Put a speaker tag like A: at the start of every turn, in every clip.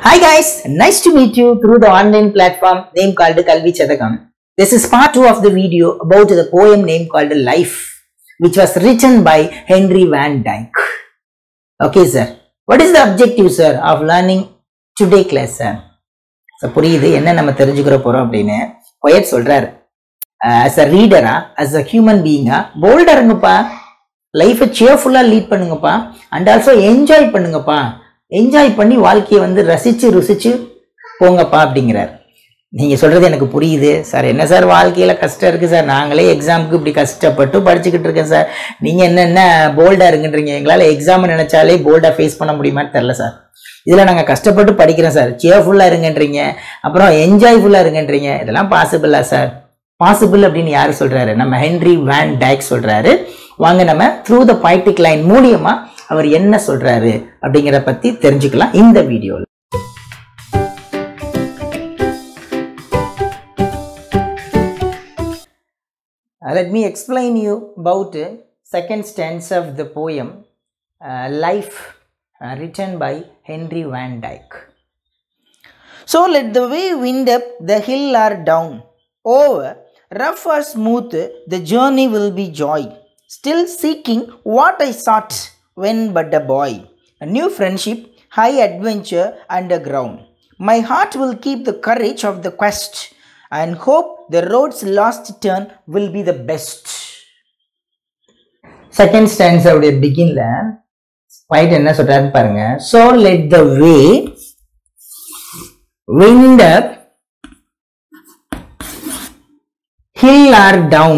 A: Hi guys, nice to meet you through the online platform name called Kalvi Chadakam. This is part 2 of the video about the poem name called Life, which was written by Henry Van Dyke. Okay sir, what is the objective sir of learning today class sir? So புரியுது என்ன நம்ம தெரிஞ்சுக்கிற போறோம் அப்படின்னு poet சொல்றாரு as a ரீடரா as a human பீயிங்கா போல்டா இருங்கப்பா லைஃபை சேர்ஃபுல்லா லீட் பண்ணுங்கப்பா அண்ட் ஆல்சோ என்ஜாய் பண்ணுங்கப்பா என்ஜாய் பண்ணி வாழ்க்கையை வந்து ரசிச்சு ருசிச்சு போங்கப்பா அப்படிங்கிறார் நீங்க சொல்றது எனக்கு புரியுது சார் என்ன சார் வாழ்க்கையில கஷ்டம் இருக்கு சார் நாங்களே எக்ஸாமுக்கு இப்படி கஷ்டப்பட்டு படிச்சுக்கிட்டு இருக்கேன் சார் நீங்க என்னென்ன போல்டா இருக்குன்றீங்க எங்களால எக்ஸாம் நினைச்சாலே போல்டா ஃபேஸ் பண்ண முடியுமான்னு தெரில சார் இதுல நாங்க கஷ்டப்பட்டு படிக்கிறோம் சார் சேர்ஃபுல்லா இருங்கன்றீங்க அப்புறம் என்ஜாய்ஃபுல்லா இருங்கன்றீங்க இதெல்லாம் பாசிபிளா சார் பாசிபிள் அப்படின்னு யாரு சொல்றாரு நம்ம ஹென்ரி வேன் டைக் சொல்றாரு வாங்க நம்ம த்ரூ த poetic லைன் மூலியமா அவர் என்ன சொல்றாரு அப்படிங்கிறத பத்தி தெரிஞ்சுக்கலாம் இந்த வீடியோல Uh, let me explain you about uh, second stanza of the poem uh, life uh, written by henry van dyke so let the way wind up the hill or down over rough or smooth the journey will be joy still seeking what i sought when but a boy a new friendship high adventure underground my heart will keep the courage of the quest and hope the road's last turn will be the best second ஸ்டான்ஸோடைய பிகின்ல point என்ன சொல்றாருன்னு பாருங்க so let the way wind up hill or down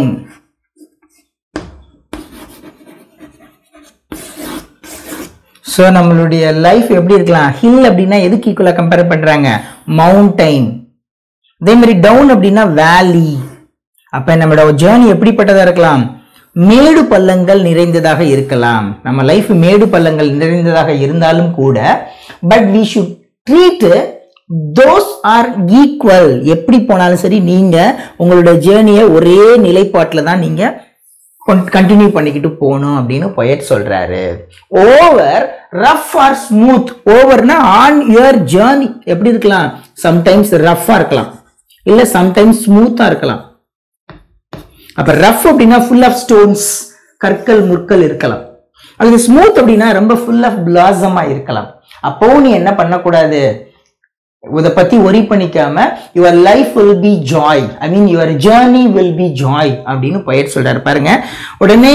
A: so நம்மளுடைய life எப்படி இருக்கலாம் hill அப்படின்னா எதுக்கு ஈக்குவலாக கம்பேர் பண்ணுறாங்க மவுண்டைன் அதே மாதிரி டவுன் அப்படின்னா வேலி அப்போ நம்மளோட ஜேர்னி எப்படிப்பட்டதாக இருக்கலாம் மேடு பள்ளங்கள் நிறைந்ததாக இருக்கலாம் நம்ம லைஃப் மேடு பள்ளங்கள் நிறைந்ததாக இருந்தாலும் கூட but we should treat those are equal எப்படி போனாலும் சரி நீங்க உங்களோட ஜேர்னியை ஒரே நிலைப்பாட்டில் தான் நீங்க கண்டினியூ பண்ணிக்கிட்டு போகணும் அப்படின்னு பொயட் சொல்றாரு ஓவர் ரஃப் ஆர் ஸ்மூத் ஓவர்னா ஆன் யுவர் ஜேர்னி எப்படி இருக்கலாம் சம்டைம்ஸ் ரஃப்பா இருக்கலாம் இல்ல சம்டைம்ஸ் ஸ்மூத்தா இருக்கலாம் அப்ப ரஃப் அப்படின்னா ஃபுல் ஆஃப் ஸ்டோன்ஸ் கற்கள் முற்கள் இருக்கலாம் அது ஸ்மூத் அப்படின்னா ரொம்ப ஃபுல் ஆஃப் பிளாசமா இருக்கலாம் அப்போ நீ என்ன பண்ணக்கூடாது இதை பத்தி ஒரி பண்ணிக்காம your life will be joy I mean your journey will be joy அப்படின்னு பயிர் சொல்றாரு பாருங்க உடனே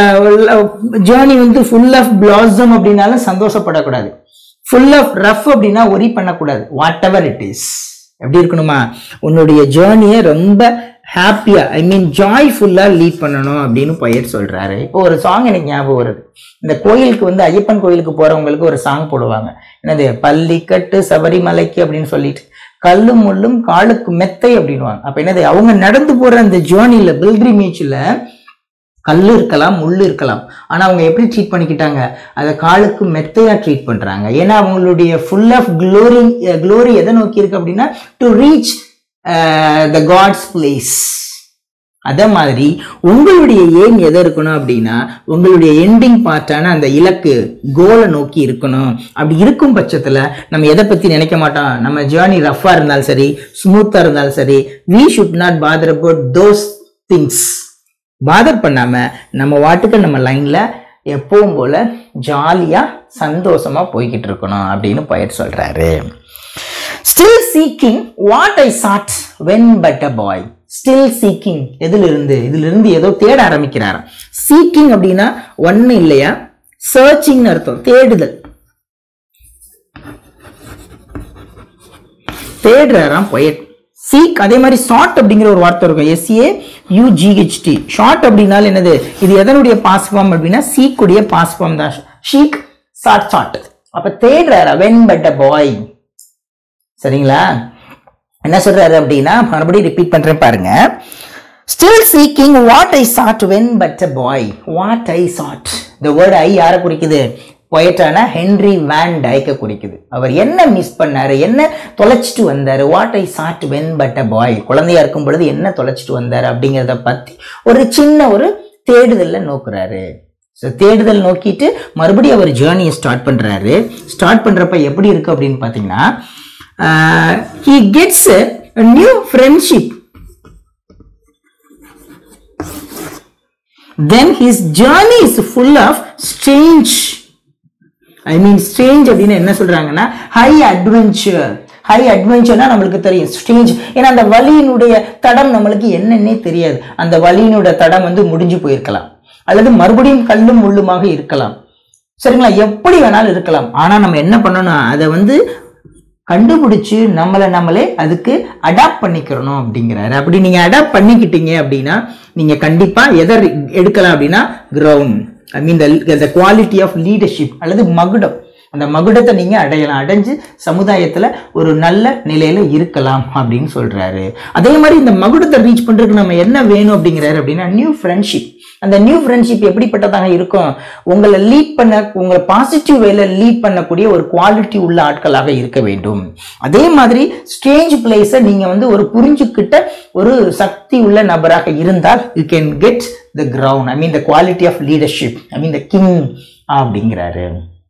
A: ஜேர்னி வந்து ஃபுல் ஆஃப் பிளாசம் அப்படின்னாலும் சந்தோஷப்படக்கூடாது ஃபுல் ஆஃப் ரஃப் அப்படின்னா ஒரி பண்ணக்கூடாது வாட் எவர் இட் இஸ் எப்படி இருக்கணுமா உன்னுடைய ஜேர்னியை ரொம்ப ஹாப்பியா ஐ மீன் ஜாய்ஃபுல்லா லீட் பண்ணணும் அப்படின்னு பயிர் சொல்றாரு இப்போ ஒரு சாங் எனக்கு ஞாபகம் வருது இந்த கோயிலுக்கு வந்து ஐயப்பன் கோயிலுக்கு போறவங்களுக்கு ஒரு சாங் போடுவாங்க என்னது பள்ளிக்கட்டு சபரிமலைக்கு அப்படின்னு சொல்லிட்டு கல்லும் முள்ளும் காலுக்கு மெத்தை அப்படின்வாங்க அப்ப என்னது அவங்க நடந்து போற அந்த ஜேர்னில பில்கிரிமேஜ்ல கல் இருக்கலாம் முள் இருக்கலாம் ஆனா அவங்க எப்படி ட்ரீட் பண்ணிக்கிட்டாங்க அதை காலுக்கு மெத்தையா ட்ரீட் பண்றாங்க ஏன்னா அவங்களுடைய ஃபுல் ஆஃப் க்ளோரி க்ளோரி எதை நோக்கி இருக்கு அப்படின்னா to reach the god's place அதே மாதிரி உங்களுடைய ஏம் எதை இருக்கணும் அப்படின்னா உங்களுடைய எண்டிங் பார்ட்டான அந்த இலக்கு கோலை நோக்கி இருக்கணும் அப்படி இருக்கும் பட்சத்தில் நம்ம எதை பற்றி நினைக்க மாட்டோம் நம்ம ஜேர்னி ரஃபாக இருந்தாலும் சரி ஸ்மூத்தாக இருந்தாலும் சரி we should not bother about those things bother பண்ணாம நம்ம வாட்டுக்கு நம்ம லைன்ல எப்பவும் போல ஜாலியா சந்தோஷமா போய்கிட்டு இருக்கணும் அப்படின்னு பயிர் சொல்றாரு still seeking what I sought when but a boy still seeking எதுல இருந்து இதுல இருந்து ஏதோ தேட ஆரம்பிக்கிறாரு சீக்கிங் அப்படின்னா ஒன்னு இல்லையா சர்ச்சிங் அர்த்தம் தேடுதல் தேடுறாராம் பொயட் சீக் அதே மாதிரி ஷார்ட் அப்படிங்கிற ஒரு வார்த்தை இருக்கும் எஸ்ஏ யூஜிஹெச்டி ஷார்ட் அப்படின்னாலும் என்னது இது எதனுடைய பாஸ் ஃபார்ம் அப்படின்னா சீக்குடைய பாஸ் ஃபார்ம் தான் ஷீக் ஷார்ட் ஷார்ட் அப்ப தேடுறாரா வென் பட் அ பாய் சரிங்களா என்ன சொல்றாரு அப்படின்னா மறுபடியும் ரிப்பீட் பண்றேன் பாருங்க still seeking what I sought when but a boy what I sought இந்த வேர்டு ஐ யாரை குறிக்குது பொயட்டான ஹென்ரி வேன் டைக்க குறிக்குது அவர் என்ன மிஸ் பண்ணாரு என்ன தொலைச்சிட்டு வந்தாரு what I sought when but a boy குழந்தையா இருக்கும் பொழுது என்ன தொலைச்சிட்டு வந்தாரு அப்படிங்கிறத பத்தி ஒரு சின்ன ஒரு தேடுதல்ல நோக்குறாரு ஸோ தேடுதல் நோக்கிட்டு மறுபடியும் அவர் ஜேர்னியை ஸ்டார்ட் பண்றாரு ஸ்டார்ட் பண்றப்ப எப்படி இருக்கு அப்படின்னு பார்த்தீங்கன்னா he gets a, a new friendship then his journey is full of strange I mean strange அப்படின்னு என்ன சொல்றாங்கன்னா ஹை அட்வென்ச்சர் ஹை அட்வென்ச்சர்னா நம்மளுக்கு தெரியும் ஸ்ட்ரேஞ்ச் ஏன்னா அந்த வழியினுடைய தடம் நம்மளுக்கு என்னன்னே தெரியாது அந்த வழியினுடைய தடம் வந்து முடிஞ்சு போயிருக்கலாம் அல்லது மறுபடியும் கல்லும் முள்ளுமாக இருக்கலாம் சரிங்களா எப்படி வேணாலும் இருக்கலாம் ஆனா நம்ம என்ன பண்ணணும் அதை வந்து கண்டுபிடிச்சு நம்மளை நம்மளே அதுக்கு அடாப்ட் பண்ணிக்கிறணும் அப்படிங்கிறாரு அப்படி நீங்க அடாப்ட் பண்ணிக்கிட்டீங்க அப்படின்னா நீங்க கண்டிப்பா எதை எடுக்கலாம் அப்படின்னா ground I mean the quality of leadership அல்லது மகுடம் அந்த மகுடத்தை நீங்க அடையலாம் அடைஞ்சு சமுதாயத்துல ஒரு நல்ல நிலையில இருக்கலாம் அப்படின்னு சொல்றாரு அதே மாதிரி இந்த மகுடத்தை ரீச் பண்றதுக்கு நம்ம என்ன வேணும் அப்படிங்கிறாரு அப்படின்னா நியூ ஃப்ரெண்ட்ஷிப் அந்த நியூ ஃப்ரெண்ட்ஷிப் எப்படிப்பட்டதாக இருக்கும் உங்களை லீட் பண்ண உங்களை பாசிட்டிவ் வேல லீட் பண்ணக்கூடிய ஒரு குவாலிட்டி உள்ள ஆட்களாக இருக்க வேண்டும் அதே மாதிரி ஸ்டேஜ் பிளேஸை நீங்க வந்து ஒரு புரிஞ்சுக்கிட்ட ஒரு சக்தி உள்ள நபராக இருந்தால் you can get the ground I mean the quality of leadership I mean the king அப்படிங்கிறாரு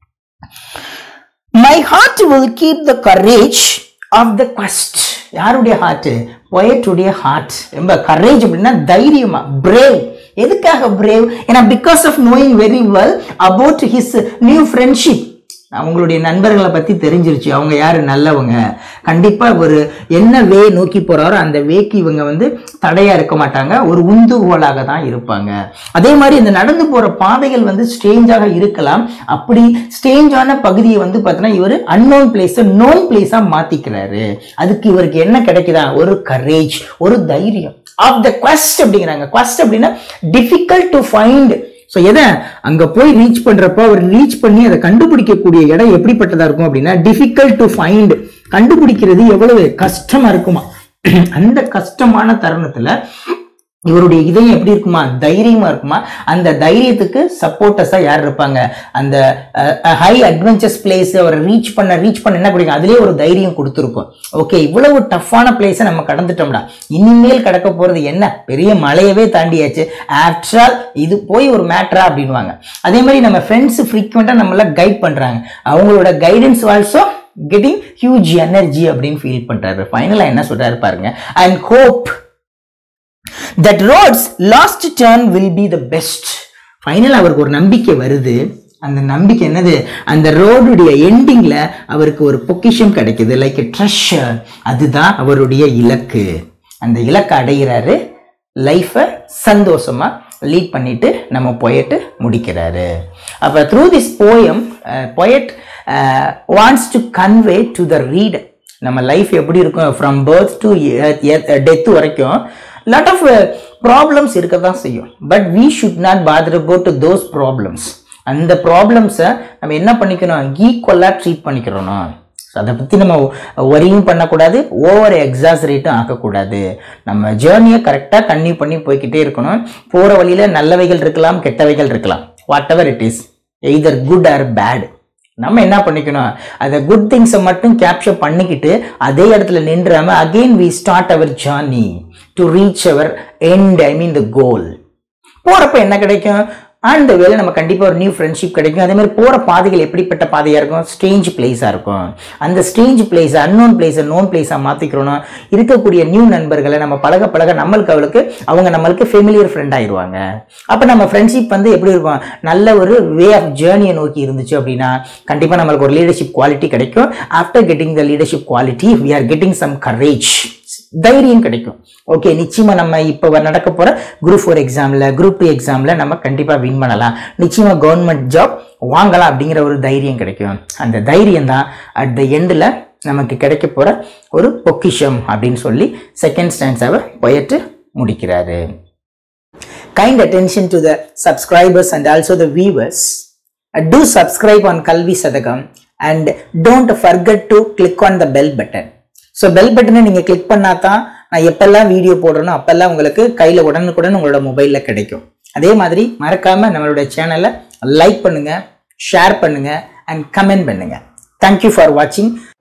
A: my heart will keep the courage of the quest யாருடைய ஹார்ட் பொயட்டுடைய ஹார்ட் ரொம்ப கரேஜ் அப்படின்னா தைரியமா பிரேவ் எதுக்காக பிரேவ் ஏன்னா because of knowing very well about his new friendship அவங்களுடைய நண்பர்களை பத்தி தெரிஞ்சிருச்சு அவங்க யாரு நல்லவங்க கண்டிப்பா ஒரு என்ன வே நோக்கி போறாரோ அந்த வேக்கு இவங்க வந்து தடையா இருக்க மாட்டாங்க ஒரு உந்துகோலாக தான் இருப்பாங்க அதே மாதிரி இந்த நடந்து போற பாதைகள் வந்து ஸ்ட்ரேஞ்சாக இருக்கலாம் அப்படி ஸ்ட்ரேஞ்சான பகுதியை வந்து பார்த்தீங்கன்னா இவர் அன்னோன் பிளேஸை நோன் பிளேஸா மாத்திக்கிறாரு அதுக்கு இவருக்கு என்ன கிடைக்குதா ஒரு கரேஜ் ஒரு தைரியம் ஆஃப் த quest அப்படிங்கிறாங்க quest அப்படின்னா டிஃபிகல்ட் டு ஃபைண்ட் ஸோ எதை அங்க போய் ரீச் பண்றப்போ அவர் ரீச் பண்ணி அதை கண்டுபிடிக்கக்கூடிய இடம் எப்படிப்பட்டதா இருக்கும் அப்படின்னா டிஃபிகல்ட் டு ஃபைண்ட் கண்டுபிடிக்கிறது எவ்வளவு கஷ்டமா இருக்குமா அந்த கஷ்டமான தருணத்துல இவருடைய இதயம் எப்படி இருக்குமா தைரியமா இருக்குமா அந்த தைரியத்துக்கு சப்போர்ட்டஸா யார் இருப்பாங்க அந்த ஹை அட்வென்ச்சர்ஸ் பிளேஸ் அவரை ரீச் பண்ண ரீச் பண்ண என்ன கிடைக்கும் அதுலயே ஒரு தைரியம் கொடுத்துருக்கும் ஓகே இவ்வளவு டஃப்பான பிளேஸை நம்ம கடந்துட்டோம்டா இனிமேல் கடக்க போறது என்ன பெரிய மலையவே தாண்டியாச்சு ஆஃப்டர் ஆல் இது போய் ஒரு மேட்ரா அப்படின்வாங்க அதே மாதிரி நம்ம ஃப்ரெண்ட்ஸ் ஃப்ரீக்வெண்ட்டாக நம்மள கைட் பண்றாங்க அவங்களோட guidance also getting huge energy அப்படின்னு ஃபீல் பண்றாரு ஃபைனலாக என்ன சொல்றாரு பாருங்க and hope that road's last turn will be the best final அவருக்கு ஒரு நம்பிக்கை வருது அந்த நம்பிக்கை என்னது அந்த ரோடுடைய எண்டிங்ல அவருக்கு ஒரு பொக்கிஷம் கிடைக்குது லைக் ட்ரெஷர் அதுதான் அவருடைய இலக்கு அந்த இலக்கை அடைகிறாரு லைஃப்பை சந்தோஷமா லீட் பண்ணிட்டு நம்ம பொயட்டு முடிக்கிறாரு அப்போ through this poem poet wants to convey to the reader நம்ம லைஃப் எப்படி இருக்கும் ஃப்ரம் பர்த் டு டெத் வரைக்கும் லாட் ஆஃப் ப்ராப்ளம்ஸ் இருக்க தான் செய்யும் but we should not bother about those problems அந்த ப்ராப்ளம்ஸை நம்ம என்ன பண்ணிக்கணும் ஈக்குவலாக ட்ரீட் பண்ணிக்கிறணும் ஸோ அதை பற்றி நம்ம ஒரியும் பண்ணக்கூடாது ஓவர் எக்ஸாசரேட்டும் ஆக்கக்கூடாது நம்ம ஜேர்னியை கரெக்டாக கன்னியூ பண்ணி போய்க்கிட்டே இருக்கணும் போகிற வழியில் நல்லவைகள் இருக்கலாம் கெட்டவைகள் இருக்கலாம் whatever it is either good or bad நம்ம என்ன பண்ணிக்கணும் அந்த குட் திங்ஸை மட்டும் கேப்சர் பண்ணிக்கிட்டு அதே இடத்துல நின்றாம again we start our journey to reach our end I mean the goal போறப்ப என்ன கிடைக்கும் அந்த வேலை நம்ம கண்டிப்பாக ஒரு நியூ ஃப்ரெண்ட்ஷிப் கிடைக்கும் அதே மாதிரி போகிற பாதைகள் எப்படிப்பட்ட பாதையாக இருக்கும் ஸ்ட்ரேஞ்ச் பிளேஸாக இருக்கும் அந்த ஸ்ட்ரேஞ்ச் பிளேஸ் அன்னோன் பிளேஸை நோன் பிளேஸாக மாற்றிக்கிறோம் இருக்கக்கூடிய நியூ நண்பர்களை நம்ம பழக பழக நம்மளுக்கு அவளுக்கு அவங்க நம்மளுக்கு ஃபெமிலியர் ஃப்ரெண்ட் ஆயிடுவாங்க அப்போ நம்ம ஃப்ரெண்ட்ஷிப் வந்து எப்படி இருக்கும் நல்ல ஒரு வே ஆஃப் ஜேர்னியை நோக்கி இருந்துச்சு அப்படின்னா கண்டிப்பாக நம்மளுக்கு ஒரு லீடர்ஷிப் குவாலிட்டி கிடைக்கும் after getting the leadership quality we are getting some courage தைரியம் கிடைக்கும் ஓகே நிச்சயமா நம்ம இப்போ நடக்க போற குரூப் ஃபோர் எக்ஸாம்ல குரூப் டூ எக்ஸாம்ல நம்ம கண்டிப்பா வின் பண்ணலாம் நிச்சயமா கவர்மெண்ட் ஜாப் வாங்கலாம் அப்படிங்கிற ஒரு தைரியம் கிடைக்கும் அந்த தைரியம் தான் அட் த எண்டில் நமக்கு கிடைக்க போற ஒரு பொக்கிஷம் அப்படின்னு சொல்லி செகண்ட் ஸ்டான்ஸாவை போயிட்டு முடிக்கிறாரு kind attention to the subscribers and also the viewers do subscribe on Kalvi Sathagam and don't forget to click on the bell button so bell பட்டனை நீங்கள் கிளிக் பண்ணா தான் நான் எப்பெல்லாம் வீடியோ போடுறேனோ அப்பெல்லாம் உங்களுக்கு கையில் உடனுக்குடன் உங்களோட மொபைலில் கிடைக்கும் அதே மாதிரி மறக்காம நம்மளோட சேனலை லைக் பண்ணுங்க ஷேர் பண்ணுங்க அண்ட் கமெண்ட் பண்ணுங்க தேங்க்யூ ஃபார் வாட்சிங்